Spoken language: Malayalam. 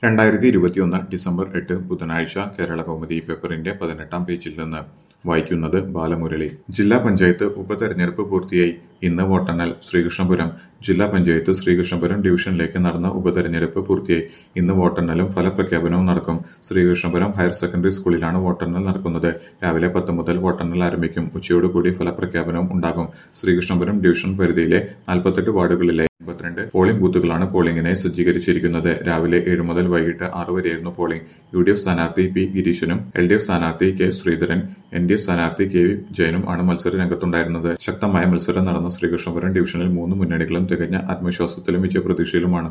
രണ്ടായിരത്തി ഇരുപത്തിയൊന്ന് ഡിസംബർ എട്ട് ബുധനാഴ്ച കേരള കൗമുദി പേപ്പറിന്റെ പതിനെട്ടാം പേജിൽ നിന്ന് വായിക്കുന്നത് ബാലമുരളി ജില്ലാ പഞ്ചായത്ത് ഉപതെരഞ്ഞെടുപ്പ് പൂർത്തിയായി ഇന്ന് വോട്ടെണ്ണൽ ശ്രീകൃഷ്ണപുരം ജില്ലാ പഞ്ചായത്ത് ശ്രീകൃഷ്ണപുരം ഡിവിഷനിലേക്ക് നടന്ന ഉപതെരഞ്ഞെടുപ്പ് പൂർത്തിയായി ഇന്ന് വോട്ടെണ്ണലും ഫലപ്രഖ്യാപനവും നടക്കും ശ്രീകൃഷ്ണപുരം ഹയർ സെക്കൻഡറി സ്കൂളിലാണ് വോട്ടെണ്ണൽ നടക്കുന്നത് രാവിലെ പത്ത് മുതൽ വോട്ടെണ്ണൽ ആരംഭിക്കും ഉച്ചയോടുകൂടി ഫലപ്രഖ്യാപനവും ഉണ്ടാകും ശ്രീകൃഷ്ണപുരം ഡിവിഷൻ പരിധിയിലെ നാൽപ്പത്തെട്ട് വാർഡുകളിലെ എൺപത്തിരണ്ട് പോളിംഗ് ബൂത്തുകളാണ് പോളിംഗിനായി സജ്ജീകരിച്ചിരിക്കുന്നത് രാവിലെ ഏഴ് മുതൽ വൈകിട്ട് ആറ് വരെയായിരുന്നു പോളിംഗ് യു ഡി എഫ് സ്ഥാനാർത്ഥി പി ഗിരീശനും എൽ ഡി എഫ് സ്ഥാനാർത്ഥി K Sreedharan N D F സ്ഥാനാർത്ഥി കെ വി ജയനും ആണ് മത്സര രംഗത്തുണ്ടായിരുന്നത് ശക്തമായ മത്സരം നടന്ന ശ്രീകൃഷ്ണപുരം ഡിവിഷനിൽ മൂന്ന് മുന്നണികളും തികഞ്ഞ ആത്മവിശ്വാസത്തിലും വിജയപ്രതീക്ഷയിലുമാണ്